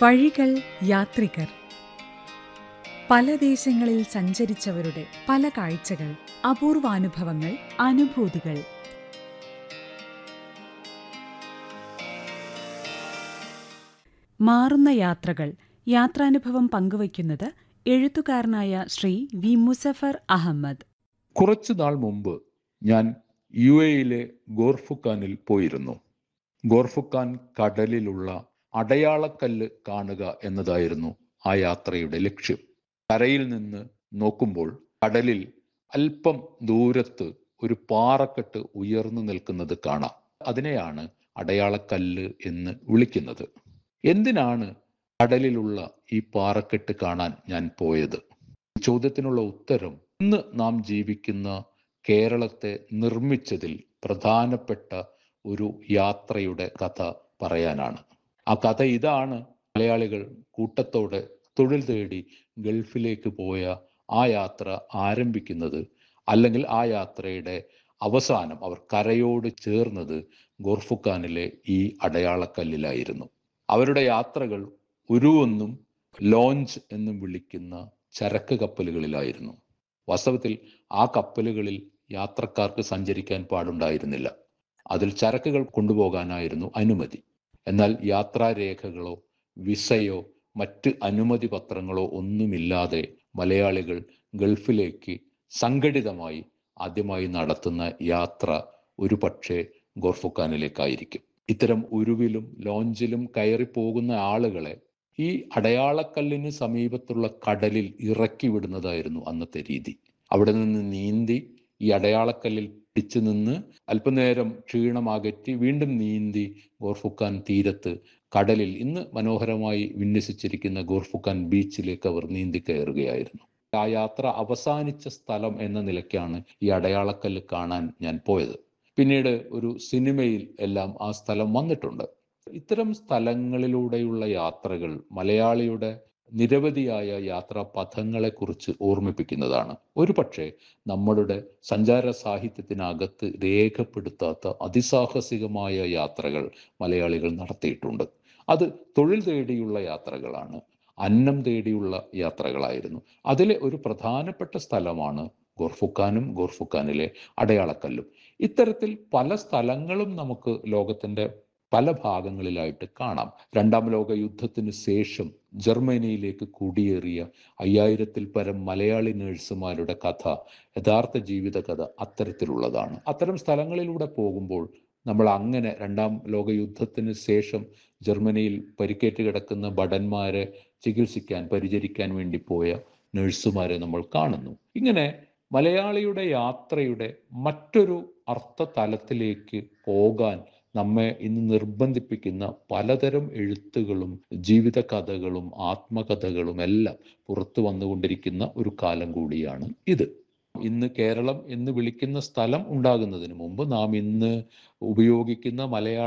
വഴികൾ യാത്രികർ പല ദേശങ്ങളിൽ സഞ്ചരിച്ചവരുടെ പല കാഴ്ചകൾ അപൂർവാനുഭവങ്ങൾ അനുഭൂതികൾ മാറുന്ന യാത്രകൾ യാത്രാനുഭവം പങ്കുവയ്ക്കുന്നത് എഴുത്തുകാരനായ ശ്രീ വി മുസഫർ അഹമ്മദ് കുറച്ചു നാൾ മുമ്പ് ഞാൻ യു എയിലെ ഗോർഫുഖാനിൽ പോയിരുന്നു ഗോർഫുഖാൻ കടലിലുള്ള അടയാളക്കല്ല് കാണുക എന്നതായിരുന്നു ആ യാത്രയുടെ ലക്ഷ്യം കരയിൽ നിന്ന് നോക്കുമ്പോൾ കടലിൽ അല്പം ദൂരത്ത് ഒരു പാറക്കെട്ട് ഉയർന്നു നിൽക്കുന്നത് കാണാം അതിനെയാണ് അടയാളക്കല്ല് എന്ന് വിളിക്കുന്നത് എന്തിനാണ് കടലിലുള്ള ഈ പാറക്കെട്ട് കാണാൻ ഞാൻ പോയത് ചോദ്യത്തിനുള്ള ഉത്തരം ഇന്ന് നാം ജീവിക്കുന്ന കേരളത്തെ നിർമ്മിച്ചതിൽ പ്രധാനപ്പെട്ട ഒരു യാത്രയുടെ കഥ പറയാനാണ് ആ കഥ ഇതാണ് മലയാളികൾ കൂട്ടത്തോടെ തൊഴിൽ തേടി ഗൾഫിലേക്ക് പോയ ആ യാത്ര ആരംഭിക്കുന്നത് അല്ലെങ്കിൽ ആ യാത്രയുടെ അവസാനം അവർ കരയോട് ചേർന്നത് ഗോർഫുഖാനിലെ ഈ അടയാളക്കല്ലിലായിരുന്നു അവരുടെ യാത്രകൾ ഉരുവെന്നും ലോഞ്ച് എന്നും വിളിക്കുന്ന ചരക്ക് കപ്പലുകളിലായിരുന്നു വാസ്തവത്തിൽ ആ കപ്പലുകളിൽ യാത്രക്കാർക്ക് സഞ്ചരിക്കാൻ പാടുണ്ടായിരുന്നില്ല അതിൽ ചരക്കുകൾ കൊണ്ടുപോകാനായിരുന്നു അനുമതി എന്നാൽ യാത്രാരേഖകളോ വിസയോ മറ്റ് അനുമതി പത്രങ്ങളോ ഒന്നുമില്ലാതെ മലയാളികൾ ഗൾഫിലേക്ക് സംഘടിതമായി ആദ്യമായി നടത്തുന്ന യാത്ര ഒരു പക്ഷേ ഗോർഫുഖാനിലേക്കായിരിക്കും ഇത്തരം ഉരുവിലും ലോഞ്ചിലും കയറി പോകുന്ന ആളുകളെ ഈ അടയാളക്കല്ലിന് സമീപത്തുള്ള കടലിൽ ഇറക്കി വിടുന്നതായിരുന്നു അന്നത്തെ രീതി അവിടെ നിന്ന് നീന്തി ഈ അടയാളക്കല്ലിൽ പിടിച്ചു നിന്ന് അല്പനേരം ക്ഷീണം അകറ്റി വീണ്ടും നീന്തി ഗോർഫുഖാൻ തീരത്ത് കടലിൽ ഇന്ന് മനോഹരമായി വിന്യസിച്ചിരിക്കുന്ന ഗോർഫുഖാൻ ബീച്ചിലേക്ക് അവർ നീന്തി കയറുകയായിരുന്നു ആ യാത്ര അവസാനിച്ച സ്ഥലം എന്ന നിലയ്ക്കാണ് ഈ അടയാളക്കല്ല് കാണാൻ ഞാൻ പോയത് പിന്നീട് ഒരു സിനിമയിൽ എല്ലാം ആ സ്ഥലം വന്നിട്ടുണ്ട് ഇത്തരം സ്ഥലങ്ങളിലൂടെയുള്ള യാത്രകൾ മലയാളിയുടെ നിരവധിയായ യാത്രാ പഥങ്ങളെക്കുറിച്ച് ഓർമ്മിപ്പിക്കുന്നതാണ് ഒരു പക്ഷേ നമ്മളുടെ സഞ്ചാര സാഹിത്യത്തിനകത്ത് രേഖപ്പെടുത്താത്ത അതിസാഹസികമായ യാത്രകൾ മലയാളികൾ നടത്തിയിട്ടുണ്ട് അത് തൊഴിൽ തേടിയുള്ള യാത്രകളാണ് അന്നം തേടിയുള്ള യാത്രകളായിരുന്നു അതിലെ ഒരു പ്രധാനപ്പെട്ട സ്ഥലമാണ് ഗോർഫുഖാനും ഗോർഫുഖാനിലെ അടയാളക്കല്ലും ഇത്തരത്തിൽ പല സ്ഥലങ്ങളും നമുക്ക് ലോകത്തിന്റെ പല ഭാഗങ്ങളിലായിട്ട് കാണാം രണ്ടാം ലോക യുദ്ധത്തിന് ശേഷം ജർമ്മനിയിലേക്ക് കുടിയേറിയ അയ്യായിരത്തിൽ പരം മലയാളി നേഴ്സുമാരുടെ കഥ യഥാർത്ഥ ജീവിത കഥ അത്തരത്തിലുള്ളതാണ് അത്തരം സ്ഥലങ്ങളിലൂടെ പോകുമ്പോൾ നമ്മൾ അങ്ങനെ രണ്ടാം ലോക യുദ്ധത്തിന് ശേഷം ജർമ്മനിയിൽ പരിക്കേറ്റ് കിടക്കുന്ന ഭടന്മാരെ ചികിത്സിക്കാൻ പരിചരിക്കാൻ വേണ്ടി പോയ നഴ്സുമാരെ നമ്മൾ കാണുന്നു ഇങ്ങനെ മലയാളിയുടെ യാത്രയുടെ മറ്റൊരു അർത്ഥ തലത്തിലേക്ക് പോകാൻ നമ്മെ ഇന്ന് നിർബന്ധിപ്പിക്കുന്ന പലതരം എഴുത്തുകളും ജീവിത കഥകളും ആത്മകഥകളും എല്ലാം പുറത്തു വന്നുകൊണ്ടിരിക്കുന്ന ഒരു കാലം കൂടിയാണ് ഇത് ഇന്ന് കേരളം എന്ന് വിളിക്കുന്ന സ്ഥലം ഉണ്ടാകുന്നതിന് മുമ്പ് നാം ഇന്ന് ഉപയോഗിക്കുന്ന മലയാള